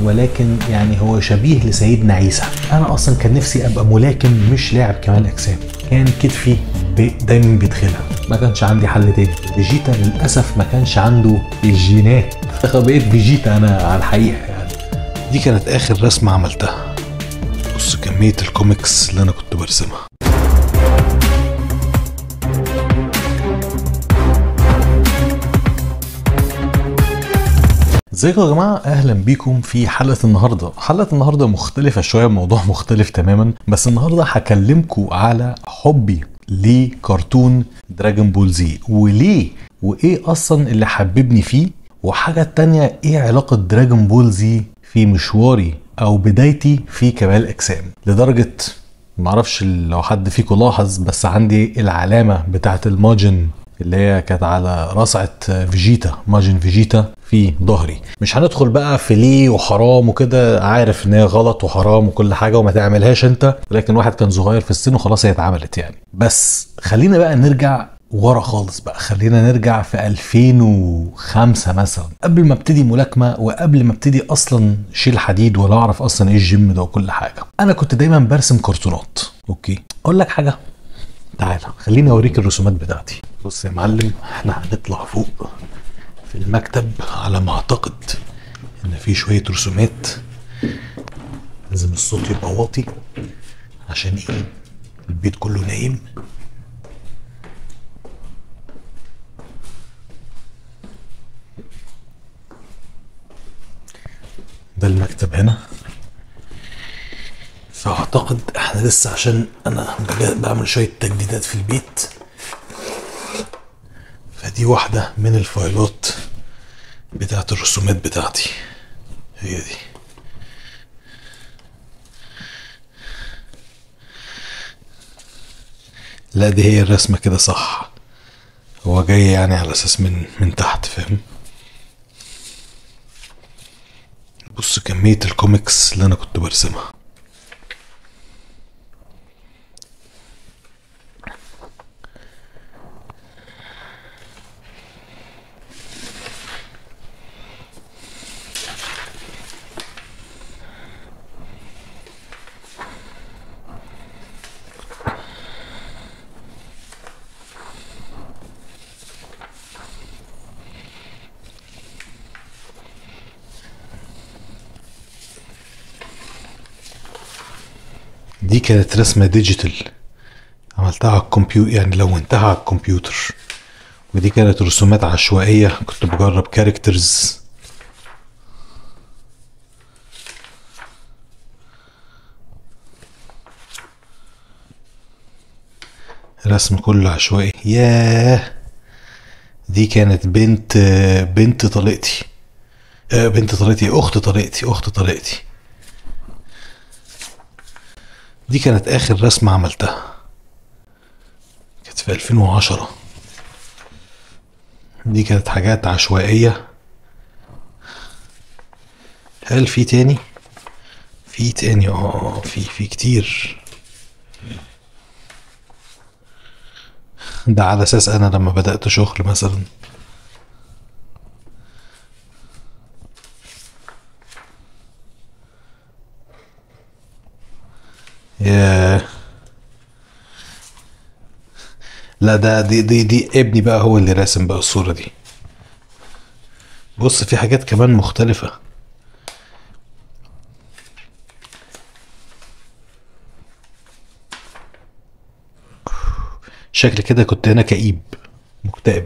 ولكن يعني هو شبيه لسيدنا عيسى انا اصلا كان نفسي ابقى ملاكم مش لاعب كمال اجسام كان كتفي بي- دايما بيدخلها ما كانش عندي حل تاني فيجيتا للاسف ما كانش عنده الجينات بقيت فيجيتا انا على الحقيقه يعني دي كانت اخر رسمه عملتها بص كميه الكوميكس اللي انا كنت برسمها ازيكم يا جماعه اهلا بيكم في حلقه النهارده حلقه النهارده مختلفه شويه موضوع مختلف تماما بس النهارده هكلمكم على حبي لكرتون دراجون بول زي وليه وايه اصلا اللي حببني فيه وحاجه تانية ايه علاقه دراجون بول زي في مشواري او بدايتي في كمال اجسام لدرجه معرفش لو حد فيكم لاحظ بس عندي العلامه بتاعت الماجن اللي هي كانت على رصعة فيجيتا ماجن فيجيتا في ظهري مش هندخل بقى في ليه وحرام وكده عارف ان هي غلط وحرام وكل حاجه وما تعملهاش انت لكن واحد كان صغير في السن وخلاص هي اتعملت يعني بس خلينا بقى نرجع ورا خالص بقى خلينا نرجع في 2005 مثلا قبل ما ابتدي ملاكمه وقبل ما ابتدي اصلا شيل حديد ولا اعرف اصلا ايه الجيم ده وكل حاجه انا كنت دايما برسم كرتونات اوكي اقول لك حاجه تعالى خليني اوريك الرسومات بتاعتي بص يا معلم احنا هنطلع فوق في المكتب على ما اعتقد ان في شويه رسومات لازم الصوت يبقى واطي عشان ايه البيت كله نايم ده المكتب هنا فاعتقد احنا لسه عشان انا بجا- بعمل شويه تجديدات في البيت فدي واحده من الفايلات بتاعت الرسومات بتاعتي هي دي لا دي هي الرسمه كده صح هو جاي يعني على اساس من من تحت فاهم بص كميه الكوميكس اللي انا كنت برسمها دي كانت رسمة ديجيتال عملتها على الكمبيوتر يعني لونتها على الكمبيوتر ودي كانت رسومات عشوائية كنت بجرب كاركترز رسم كله عشوائي ياه دي كانت بنت بنت طليقتي آه، بنت طليقتي اخت طليقتي اخت طليقتي دي كانت اخر رسمة عملتها كانت في 2010 دي كانت حاجات عشوائية هل في تاني في تاني اه في في كتير ده على اساس انا لما بدأت شغل مثلا ياه لا ده دي دي دي ابني بقى هو اللي راسم بقى الصورة دي بص في حاجات كمان مختلفة شكل كده كنت انا كئيب مكتئب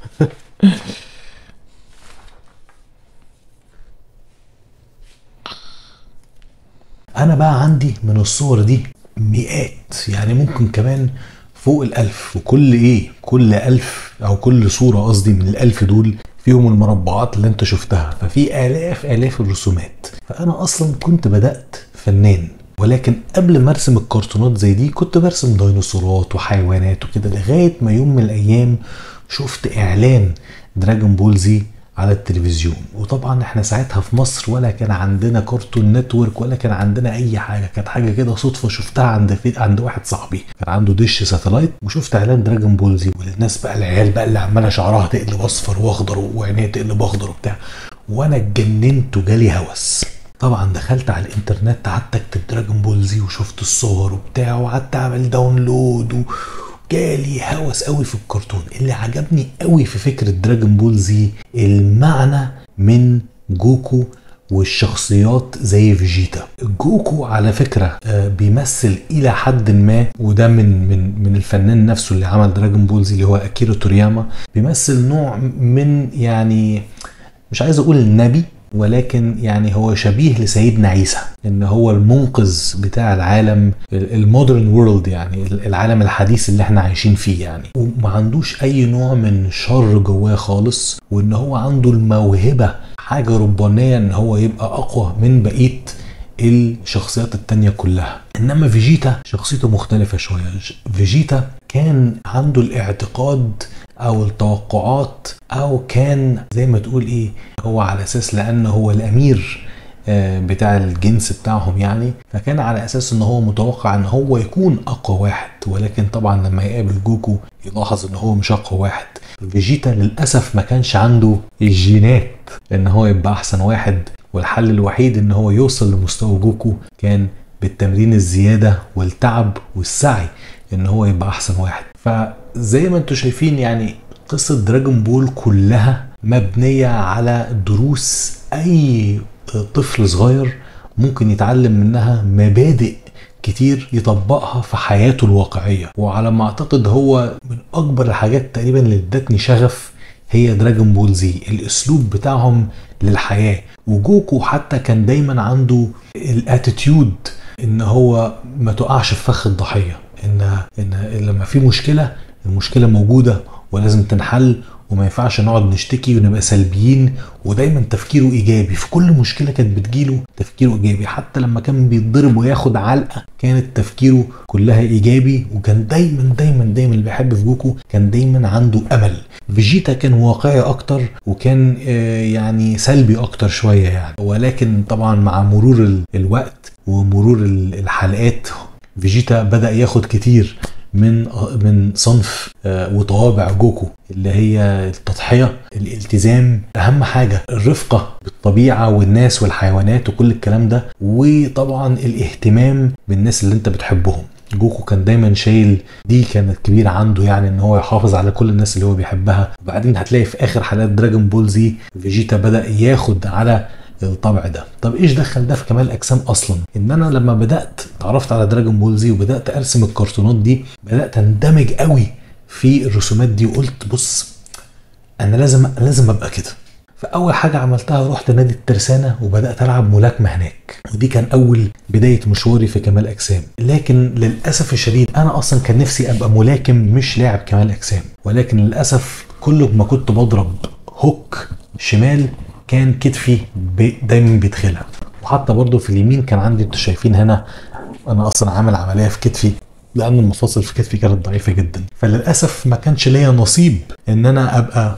انا بقى عندي من الصور دي مئات يعني ممكن كمان فوق الالف وكل ايه كل الف او كل صورة قصدي من الالف دول فيهم المربعات اللي انت شفتها ففي الاف الاف الرسومات فانا اصلا كنت بدأت فنان ولكن قبل ما ارسم الكرتونات زي دي كنت برسم ديناصورات وحيوانات وكده لغايه ما يوم من الايام شفت اعلان دراجون بول زي على التلفزيون وطبعا احنا ساعتها في مصر ولا كان عندنا كارتون نتورك ولا كان عندنا اي حاجه كانت حاجه كده صدفه شفتها عند في عند واحد صاحبي كان عنده دش ساتلايت وشفت اعلان دراجون بول زي والناس بقى العيال بقى اللي عماله شعرها تقلب اصفر واخضر وعينيها تقلب اخضر وبتاع وانا اتجننت وجالي هوس طبعا دخلت على الانترنت قعدت اكتب دراجون بول زي وشفت الصور وبتاع وقعدت اعمل داونلود و... جالي هوس قوي في الكرتون اللي عجبني قوي في فكره دراجون بول زي المعنى من جوكو والشخصيات زي فيجيتا جوكو على فكرة آه، بيمثل إلى حد ما وده من من من الفنان نفسه اللي عمل دراجون بول زي اللي هو أكيرو تورياما بيمثل نوع من يعني مش عايز أقول النبي ولكن يعني هو شبيه لسيدنا عيسى ان هو المنقذ بتاع العالم المودرن وورلد يعني العالم الحديث اللي احنا عايشين فيه يعني وما عندوش اي نوع من شر جواه خالص وان هو عنده الموهبه حاجه ربانيه ان هو يبقى اقوى من بقيه الشخصيات التانية كلها انما فيجيتا شخصيته مختلفة شوية فيجيتا كان عنده الاعتقاد او التوقعات او كان زي ما تقول ايه هو على اساس لان هو الامير آه، بتاع الجنس بتاعهم يعني فكان على اساس ان هو متوقع ان هو يكون اقوى واحد ولكن طبعا لما يقابل جوكو يلاحظ ان هو مش اقوى واحد فيجيتا للاسف ما كانش عنده الجينات ان هو يبقى احسن واحد والحل الوحيد ان هو يوصل لمستوى جوكو كان بالتمرين الزياده والتعب والسعي ان هو يبقى احسن واحد فزي ما انتم شايفين يعني قصه دراجون بول كلها مبنيه على دروس اي طفل صغير ممكن يتعلم منها مبادئ كتير يطبقها في حياته الواقعيه وعلى ما اعتقد هو من اكبر الحاجات تقريبا اللي ادتني شغف هي دراجون بول زي الاسلوب بتاعهم للحياه وجوكو حتى كان دايما عنده الاتيتيود ان هو ما تقعش في فخ الضحيه ان ان لما في مشكله المشكله موجوده ولازم تنحل وما ينفعش نقعد نشتكي ونبقى سلبيين ودايما تفكيره ايجابي في كل مشكله كانت بتجيله تفكيره ايجابي حتى لما كان بيتضرب وياخد علقه كانت تفكيره كلها ايجابي وكان دايما دايما دايما اللي بيحب في جوكو كان دايما عنده امل فيجيتا كان واقعي اكتر وكان آه، يعني سلبي اكتر شويه يعني ولكن طبعا مع مرور الوقت ومرور الحلقات فيجيتا بدا ياخد كتير من من صنف آه، وطوابع جوكو اللي هي التضحيه الالتزام اهم حاجه الرفقه بالطبيعه والناس والحيوانات وكل الكلام ده وطبعا الاهتمام بالناس اللي انت بتحبهم جوكو كان دايما شايل دي كانت كبيرة عنده يعني ان هو يحافظ على كل الناس اللي هو بيحبها وبعدين هتلاقي في اخر حلقات دراجون بول زي فيجيتا بدأ ياخد على الطبع ده طب ايش دخل ده في كمال الاجسام اصلا ان انا لما بدات اتعرفت على دراجون بول زي وبدات ارسم الكرتونات دي بدات اندمج قوي في الرسومات دي وقلت بص انا لازم لازم ابقى كده فاول حاجه عملتها رحت نادي الترسانه وبدات العب ملاكمه هناك ودي كان اول بدايه مشواري في كمال اجسام لكن للاسف الشديد انا اصلا كان نفسي ابقى ملاكم مش لاعب كمال اجسام ولكن للاسف كل ما كنت بضرب هوك شمال كان كتفي دايما بيتخلع وحتى برضو في اليمين كان عندي انتوا شايفين هنا انا اصلا عامل عمليه في كتفي لان المفاصل في كتفي كانت ضعيفه جدا فللاسف ما كانش ليا نصيب ان انا ابقى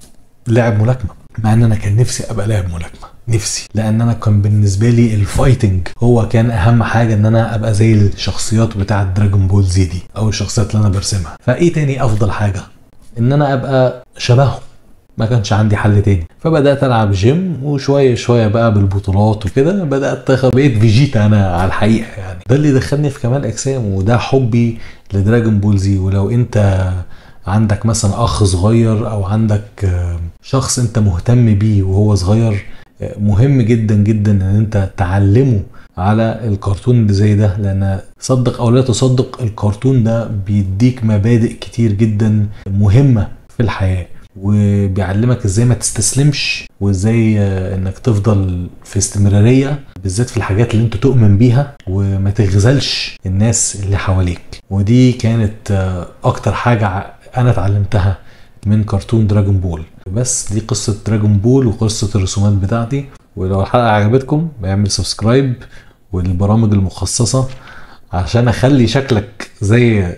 لاعب ملاكمه مع ان انا كان نفسي ابقى لاعب ملاكمه نفسي لان انا كان بالنسبه لي الفايتنج هو كان اهم حاجه ان انا ابقى زي الشخصيات بتاعه دراجون بول زي دي او الشخصيات اللي انا برسمها فايه تاني افضل حاجه ان انا ابقى شبههم ما كانش عندي حل تاني فبدات العب جيم وشويه شويه بقى بالبطولات وكده بدات بقيت فيجيتا انا على الحقيقه يعني ده اللي دخلني في كمال اجسام وده حبي لدراجون بول زي ولو انت عندك مثلا اخ صغير او عندك شخص انت مهتم بيه وهو صغير مهم جدا جدا ان انت تعلمه على الكرتون اللي زي ده لان صدق او لا تصدق الكرتون ده بيديك مبادئ كتير جدا مهمه في الحياه وبيعلمك ازاي ما تستسلمش وازاي آه، انك تفضل في استمرارية بالذات في الحاجات اللي انت تؤمن بيها وما تغزلش الناس اللي حواليك ودي كانت آه، اكتر حاجة انا اتعلمتها من كرتون دراجون بول بس دي قصة دراجون بول وقصة الرسومات بتاعتي ولو الحلقة عجبتكم اعمل سبسكرايب والبرامج المخصصة عشان اخلي شكلك زي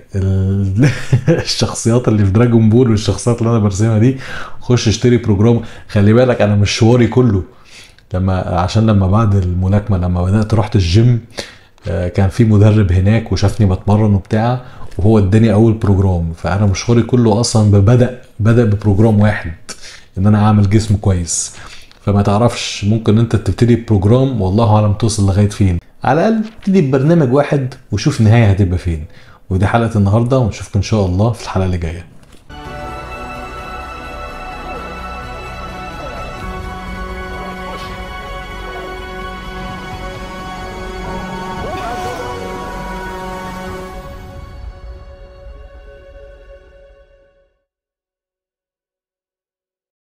الشخصيات اللي في دراجون بول والشخصيات اللي انا برسمها دي خش اشتري بروجرام خلي بالك انا مشواري كله لما عشان لما بعد الملاكمه لما بدات رحت الجيم آه، كان في مدرب هناك وشافني بتمرن وبتاع وهو اداني اول بروجرام فانا مشواري كله اصلا بدا بدا ببروجرام واحد ان انا اعمل جسم كويس فما تعرفش ممكن انت تبتدي بروجرام والله اعلم توصل لغايه فين على الاقل ابتدي ببرنامج واحد وشوف النهايه هتبقى فين ودي حلقه النهارده ونشوفكم ان شاء الله في الحلقه اللي جايه